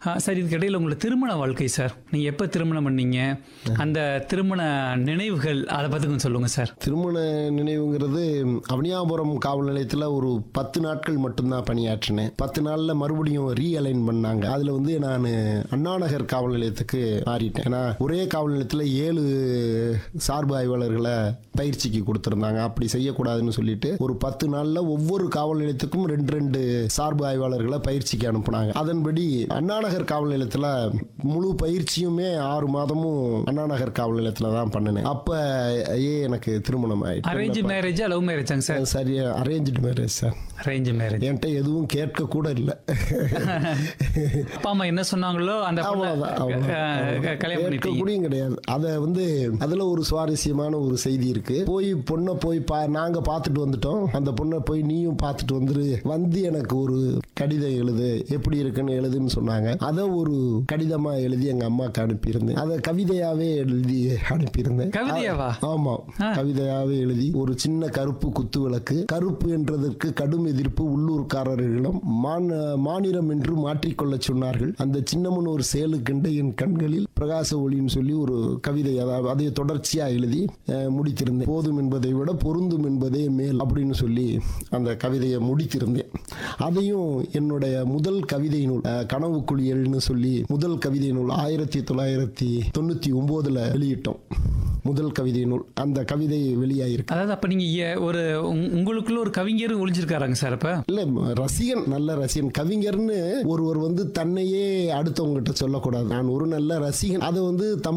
ஆ, sir இதுக்கு இடையில உங்களோட திருமண வாழ்க்கை சார் நீங்க எப்ப திருமணம் பண்ணீங்க அந்த திருமண நினைவுகள் அதை பத்தி கொஞ்சம் சொல்லுங்க சார் திருமண நினைவுங்கிறது அவனியாபுரம் காவல் நிலையத்தில் ஒரு பத்து நாட்கள் மட்டும்தான் பணியாற்றினேன் பத்து நாளில் மறுபடியும் ரீஅலைன் பண்ணாங்க அதில் வந்து நான் அண்ணாநகர் காவல் நிலையத்துக்கு மாறிட்டேன் ஏன்னா ஒரே காவல் நிலையத்தில் ஏழு சார்பு ஆய்வாளர்களை பயிற்சிக்கு கொடுத்துருந்தாங்க அப்படி செய்யக்கூடாதுன்னு சொல்லிட்டு ஒரு பத்து நாளில் ஒவ்வொரு காவல் நிலையத்துக்கும் ரெண்டு ரெண்டு சார்பு ஆய்வாளர்களை பயிற்சிக்கு அனுப்புனாங்க அதன்படி அண்ணாநகர் காவல் நிலையத்தில் முழு பயிற்சியுமே ஆறு மாதமும் அண்ணாநகர் காவல் நிலையத்தில் தான் பண்ணினேன் அப்போ ஏ எனக்கு திருமணம் அரேஞ்ச் ஆயிடுச்சு மேரேஜா லவ் மேரேஜாங்க சார் சரியா arrange marriage sir arrange marriage என்கிட்ட எதுவும் கேட்க கூட இல்லை அப்பா அம்மா என்ன சொன்னாங்களோ அந்த பொண்ணை, அவ்வளவுதான், அவ்வளவுதான். அஹ், கல்யாணம் பண்ணிட்டீங்க கூடியும் கிடையாது அதை வந்து அதுல ஒரு சுவாரஸ்யமான ஒரு செய்தி இருக்கு போய் பொண்ணை போய் பா நாங்க பார்த்துட்டு வந்துட்டோம் அந்த பொண்ணை போய் நீயும் பார்த்துட்டு வந்துரு வந்து எனக்கு ஒரு கடிதம் எழுது எப்படி இருக்குன்னு எழுதுன்னு சொன்னாங்க அதை ஒரு கடிதமா எழுதி எங்க அம்மாக்கு அனுப்பியிருந்தேன் அதை கவிதையாவே எழுதி அனுப்பியிருந்தேன் கவிதையாவா? ஆமா கவிதையாவே எழுதி ஒரு சின்ன கருப்பு குத்து விளக்கு கருப்பு என்றதற்கு கடும் எதிர்ப்பு உள்ளூர்காரர்களிடம் மான- மாநிலம் என்று மாற்றிக்கொள்ள சொன்னார்கள் அந்த சின்னமன் ஒரு சேலு கண்ட என் கண்களில் பிரகாச ஒளின்னு சொல்லி ஒரு கவிதை அதாவது அதை தொடர்ச்சியா எழுதி அஹ், முடித்திருந்தேன் போதும் என்பதை விட பொருந்தும் என்பதே மேல் அப்படின்னு சொல்லி அந்த கவிதையை முடித்திருந்தேன் அதையும் என்னுடைய முதல் கவிதை நூல் அஹ், கனவு குளியல்னு சொல்லி முதல் கவிதை நூல் ஆயிரத்தி தொள்ளாயிரத்தி தொண்ணூத்தி ஒன்பதுல வெளியிட்டோம் முதல் கவிதை நூல் அந்த கவிதை வெளியாயிருக்கு அதாவது அப்ப நீங்க ஏ- ஒரு உங்- உங்களுக்குள்ள ஒரு கவிஞர் ஒளிஞ்சிருக்காராங்க சார் அப்ப இல்ல ரசிகன் நல்ல ரசிகன் கவிஞர்னு ஒருவர் வந்து தன்னையே அடுத்தவங்ககிட்ட சொல்லக்கூடாது நான் ஒரு நல்ல ரசிகன் அதை வந்து தம்